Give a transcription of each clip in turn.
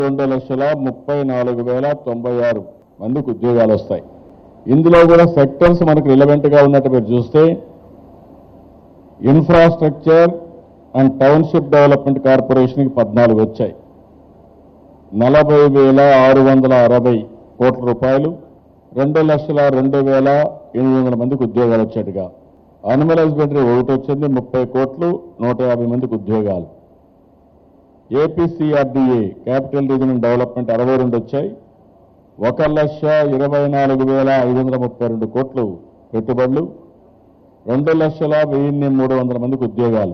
రెండు లక్షల ముప్పై నాలుగు వేల తొంభై ఆరు మందికి ఉద్యోగాలు వస్తాయి ఇందులో కూడా సెక్టర్స్ మనకు రిలవెంట్ గా ఉన్నట్టు మీరు చూస్తే ఇన్ఫ్రాస్ట్రక్చర్ అండ్ టౌన్షిప్ డెవలప్మెంట్ కార్పొరేషన్కి పద్నాలుగు వచ్చాయి నలభై వేల ఆరు వందల అరవై కోట్ల రూపాయలు రెండు లక్షల రెండు వేల ఎనిమిది వందల మందికి ఉద్యోగాలు వచ్చేట్టుగా అనిమల్ హస్బెండరీ ఒకటి వచ్చింది ముప్పై కోట్లు నూట యాభై మందికి ఉద్యోగాలు ఏపీసీఆర్డీఏ క్యాపిటల్ రీజనల్ డెవలప్మెంట్ అరవై రెండు వచ్చాయి ఒక లక్ష ఇరవై నాలుగు వేల ఐదు వందల ముప్పై రెండు కోట్లు పెట్టుబడులు రెండు లక్షల వెయ్యిన్ని మూడు వందల మందికి ఉద్యోగాలు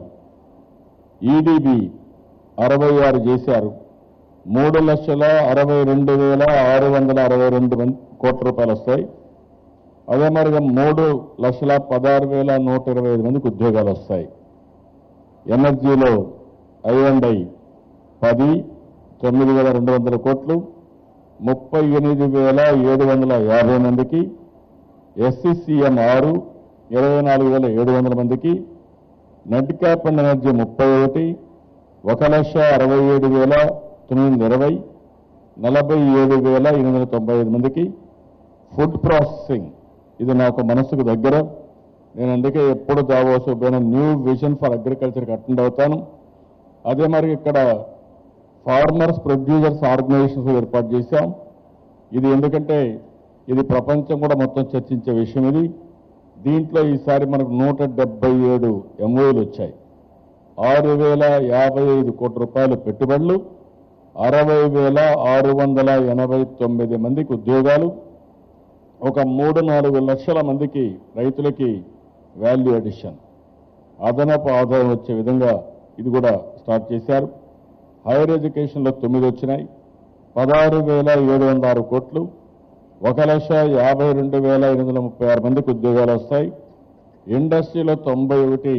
ఈడీబీ అరవై ఆరు చేశారు మూడు లక్షల అరవై రెండు వేల ఆరు వందల అరవై రెండు మంది కోట్ల రూపాయలు వస్తాయి అదే మరిగా మూడు లక్షల పదహారు వేల నూట ఇరవై ఐదు మందికి ఉద్యోగాలు వస్తాయి ఎనర్జీలో ఐ అండ్ ఐ పది తొమ్మిది వేల రెండు వందల కోట్లు ముప్పై ఎనిమిది వేల ఏడు వందల యాభై మందికి ఎస్సీసీఎం ఆరు ఇరవై నాలుగు వేల ఏడు వందల మందికి నెట్ క్యాప్ అండ్ ఎనర్జీ ముప్పై ఒకటి ఒక లక్ష అరవై ఏడు వేల తొమ్మిది వందల ఇరవై నలభై ఏడు వేల ఎనిమిది వందల తొంభై ఐదు మందికి ఫుడ్ ప్రాసెసింగ్ ఇది నాకు మనసుకు దగ్గర నేను అందుకే ఎప్పుడు దావోసు పోయిన న్యూ విజన్ ఫర్ అగ్రికల్చర్కి అటెండ్ అవుతాను అదే మరి ఇక్కడ ఫార్మర్స్ ప్రొడ్యూసర్స్ ఆర్గనైజేషన్స్ ఏర్పాటు చేశాం ఇది ఎందుకంటే ఇది ప్రపంచం కూడా మొత్తం చర్చించే విషయం ఇది దీంట్లో ఈసారి మనకు నూట డెబ్బై ఏడు ఎంఓలు వచ్చాయి ఆరు వేల యాభై ఐదు కోట్ల రూపాయలు పెట్టుబడులు అరవై వేల ఆరు వందల ఎనభై తొమ్మిది మందికి ఉద్యోగాలు ఒక మూడు నాలుగు లక్షల మందికి రైతులకి వాల్యూ అడిషన్ అదనపు ఆదాయం వచ్చే విధంగా ఇది కూడా స్టార్ట్ చేశారు హైయర్ ఎడ్యుకేషన్లో తొమ్మిది వచ్చినాయి పదహారు వేల ఏడు వందల ఆరు కోట్లు ఒక లక్ష యాభై రెండు వేల ఎనిమిది వందల ముప్పై ఆరు మందికి ఉద్యోగాలు వస్తాయి ఇండస్ట్రీలో తొంభై ఒకటి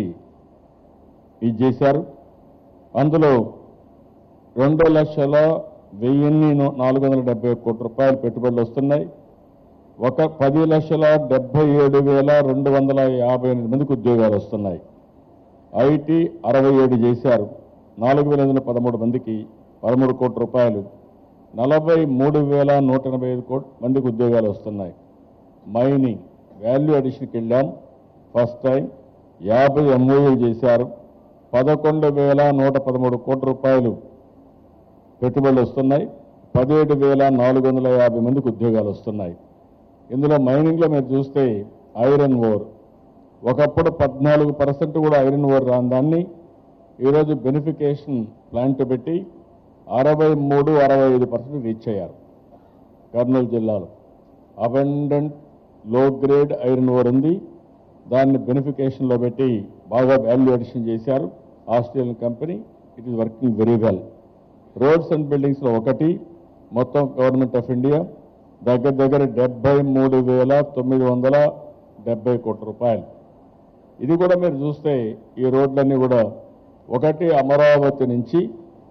ఇది చేశారు అందులో రెండు లక్షల వెయ్యిన్ని ను- నాలుగు వందల డెబ్బై ఒక్క కోట్ల రూపాయలు పెట్టుబడులు వస్తున్నాయి ఒక పది లక్షల డెబ్బై ఏడు వేల రెండు వందల యాభై ఎనిమిది మందికి ఉద్యోగాలు వస్తున్నాయి ఐటీ అరవై ఏడు చేశారు నాలుగు వేల ఎనిమిది వందల పదమూడు మందికి పదమూడు కోట్ల రూపాయలు నలభై మూడు వేల నూట ఎనభై ఐదు కోట్ మందికి ఉద్యోగాలు వస్తున్నాయి మైనింగ్ వాల్యూ అడిషన్కి వెళ్ళాం ఫస్ట్ టైం యాభై ఎంఓయూలు చేశారు పదకొండు వేల నూట పదమూడు కోట్ల రూపాయలు పెట్టుబడులు వస్తున్నాయి పదిహేడు వేల నాలుగు వందల యాభై మందికి ఉద్యోగాలు వస్తున్నాయి ఇందులో మైనింగ్లో మీరు చూస్తే ఐరన్ ఓర్ ఒకప్పుడు పద్నాలుగు పర్సెంట్ కూడా ఐరన్ ఓర్ రాని దాన్ని ఈరోజు బెనిఫికేషన్ ప్లాంట్ పెట్టి అరవై మూడు అరవై ఐదు పర్సెంట్ రీచ్ అయ్యారు కర్నూలు జిల్లాలో అబండెంట్ లో గ్రేడ్ ఐరన్ ఓర్ ఉంది దాన్ని బెనిఫికేషన్లో పెట్టి బాగా వాల్యూ అడిషన్ చేశారు Australian company it is working very well roads and బిల్డింగ్స్లో ఒకటి మొత్తం గవర్నమెంట్ ఆఫ్ ఇండియా దగ్గర దగ్గర డెబ్బై మూడు వేల తొమ్మిది వందల డెబ్బై కోట్ల రూపాయలు ఇది కూడా మీరు చూస్తే ఈ రోడ్లన్నీ కూడా ఒకటి అమరావతి నుంచి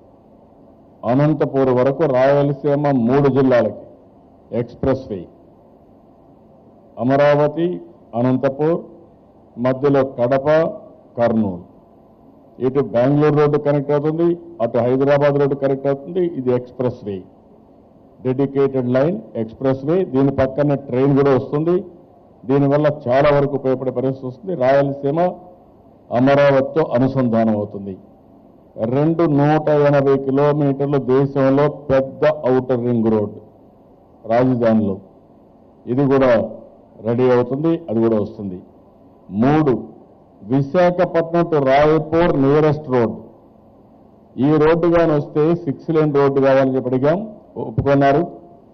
అనంతపూర్ వరకు రాయలసీమ మూడు జిల్లాలకి ఎక్స్ప్రెస్ వే అమరావతి అనంతపూర్ మధ్యలో కడప కర్నూలు ఇటు బెంగళూరు రోడ్డు కనెక్ట్ అవుతుంది అటు హైదరాబాద్ రోడ్డు కనెక్ట్ అవుతుంది ఇది expressway dedicated line expressway దీని పక్కనే ట్రైన్ కూడా వస్తుంది దీనివల్ల చాలా వరకు ఉపయోగపడే పరిస్థితి వస్తుంది రాయలసీమ అమరావతితో అనుసంధానం అవుతుంది రెండు నూట ఎనభై కిలోమీటర్లు దేశంలో పెద్ద ఔటర్ రింగ్ రోడ్ రాజధానిలో ఇది కూడా రెడీ అవుతుంది అది కూడా వస్తుంది మూడు Visakhapatnam to Raipur nearest road ఈ రోడ్డు కానీ వస్తే సిక్స్ లేన్ రోడ్డు కావాలని చెప్పి అడిగాం ఒప్పుకున్నారు